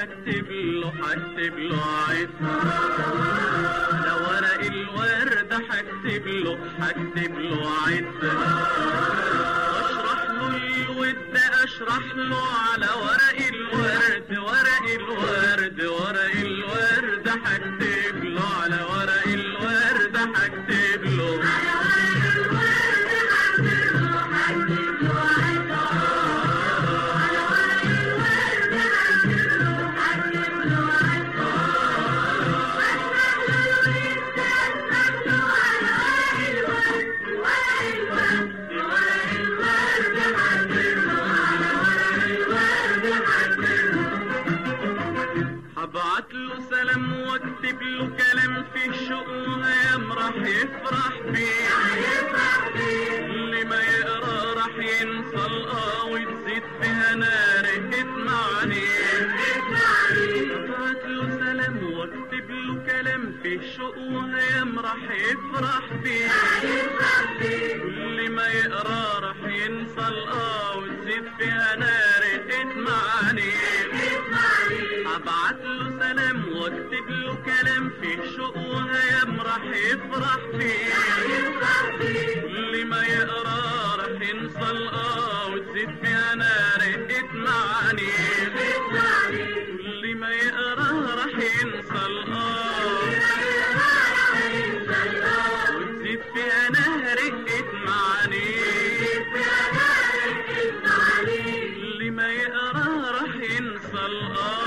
هكتب له هكتب له عدة على ورق الورد هكتب له هكتب له عدة واشرح له الود اشرح له على ورق الورد ورق الورد ورق الورد هكتب له على ورق الورد هكتب له هبعت له سلام واكتب له كلام فيه شوق وهيام راح يفرح بيه اللي ما يقرا راح ينسى الاه وتزيد فيها نار تسمعني هبعت له سلام واكتب له كلام فيه شوق وهيام راح يفرح بيه اللي ما يقرا راح ينسى الاه وتزيد فيها نار تسمعني هبعت له سلام واكتب له كلام فيه شوق وهيام راح يفرح فيه اللي ما يقرا راح ينسى الاه وتزيد فيها نار تسمعني اللي ما يقرا راح ينسى الاه وتزيد فيها نهر تسمعني اللي ما يقرا راح ينسى الاه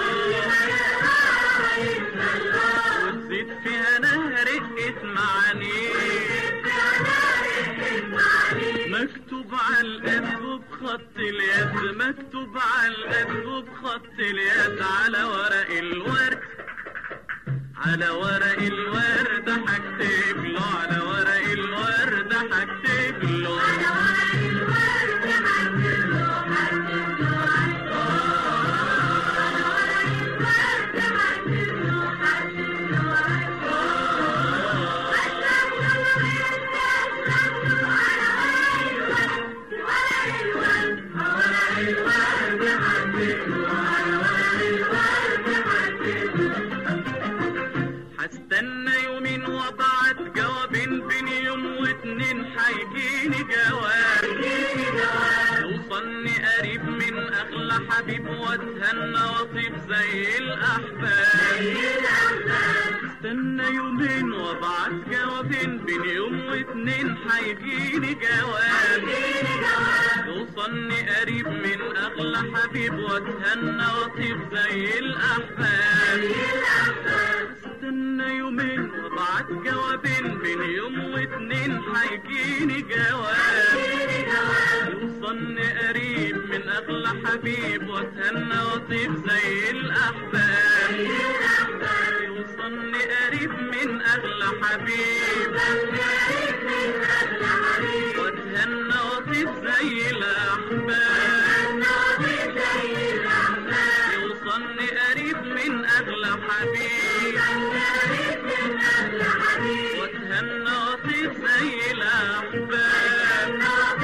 وتزيد فيها نهر اسمعني مكتوب على القلب بخط اليد مكتوب على القلب بخط اليد على ورق الورد على ورق الورد هكتب له على ورق الورد هكتب له هستنى يومين وابعت جوابين بين يوم واتنين هيجيني جواب يوصلني قريب من اغلى حبيب واتهنى واطيب زي الاحباب استنى يومين وابعت جوابين بين يوم واتنين هيجيني جواب يوصلني قريب من اغلى حبيب واتهنى واطيب زي الاحباب استنى يومين وابعت جوابين بين يوم واتنين هيجيني جواب يوصلني قريب من اغلى حبيب واتهنى واطيب زي الاحباب يوصلني قريب من اغلى حبيب واتهنى واطيب زي الاحباب يوصلني قريب من اغلى حبيب واتهنى واطيب زي الاحباب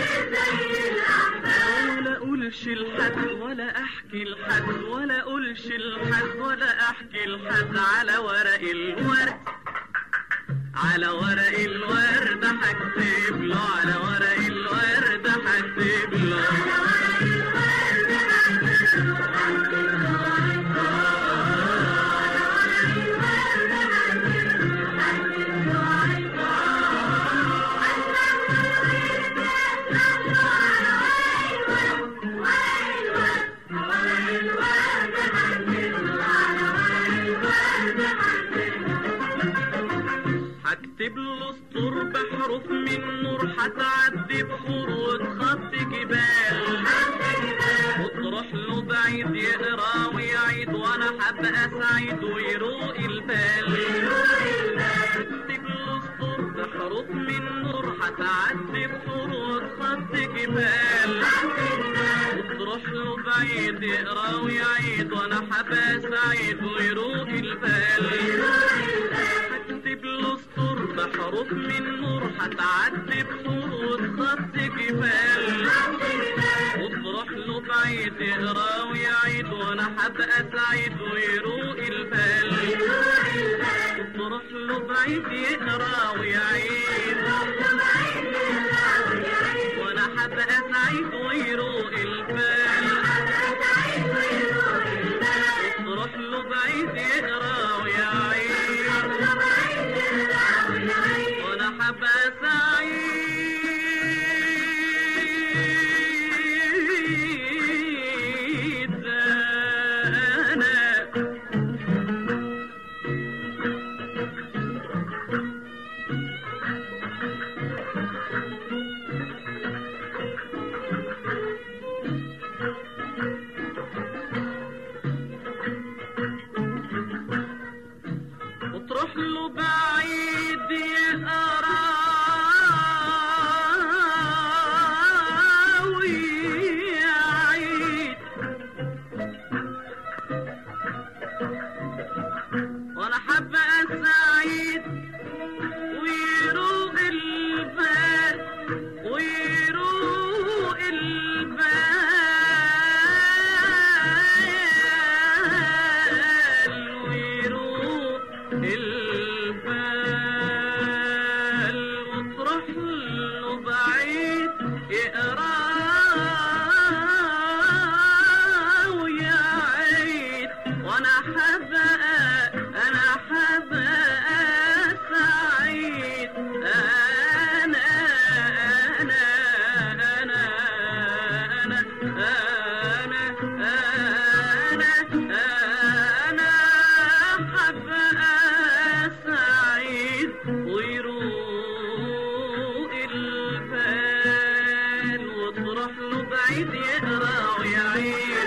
ولا اقولش لحد ولا احكي لحد ولا اقولش لحد ولا احكي لحد على ورق الورد على ورق الورد هكتب له على ورق الورد هكتب له هكتب له سطور بحروف من نور هتعدي بحور وتخط جبال وتروح له بعيد يقرا ويعيد وانا هبقى سعيد ويروق البال هكتب له سطور بحروف من نور هتعدي بحور وتخط جبال وتروح له بعيد يقرا ويعيد وانا هبقى سعيد ويروق البال هكتب له سطور بحروف من نور هتعدي بحور وتخط جبال وتروح له بعيد يقرا ويعيد وانا هبقى سعيد ويروق البال تروح له بعيد يقرا ويعيد وانا هبقى سعيد ويروق البال تروح له بعيد يقرا ويعيد وانا هبقى سعيد انا وتروح له بعيد يقرا ويعيد وانا حابة سعيد ويروق البال ويروق البال ويروق البال وتروح له بعيد يقرا ويعيد وانا حبقى انا حبقى سعيد انا انا انا انا انا انا انا حبقى سعيد ويروق البال وتروح له بعيد يقرا ويعيد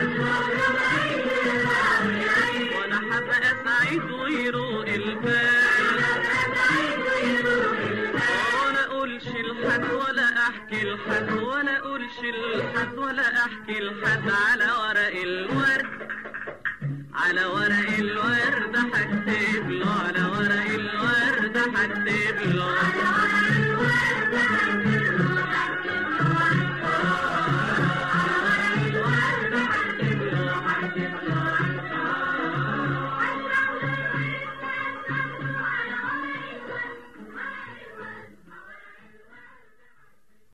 وانا حبقى سعيد ويروق البال وانا اقولش لحد ولا احكي لحد ولا اقولش لحد ولا احكي لحد على ورق الورد على ورق الورد هكتب له على ورق الورد هكتب له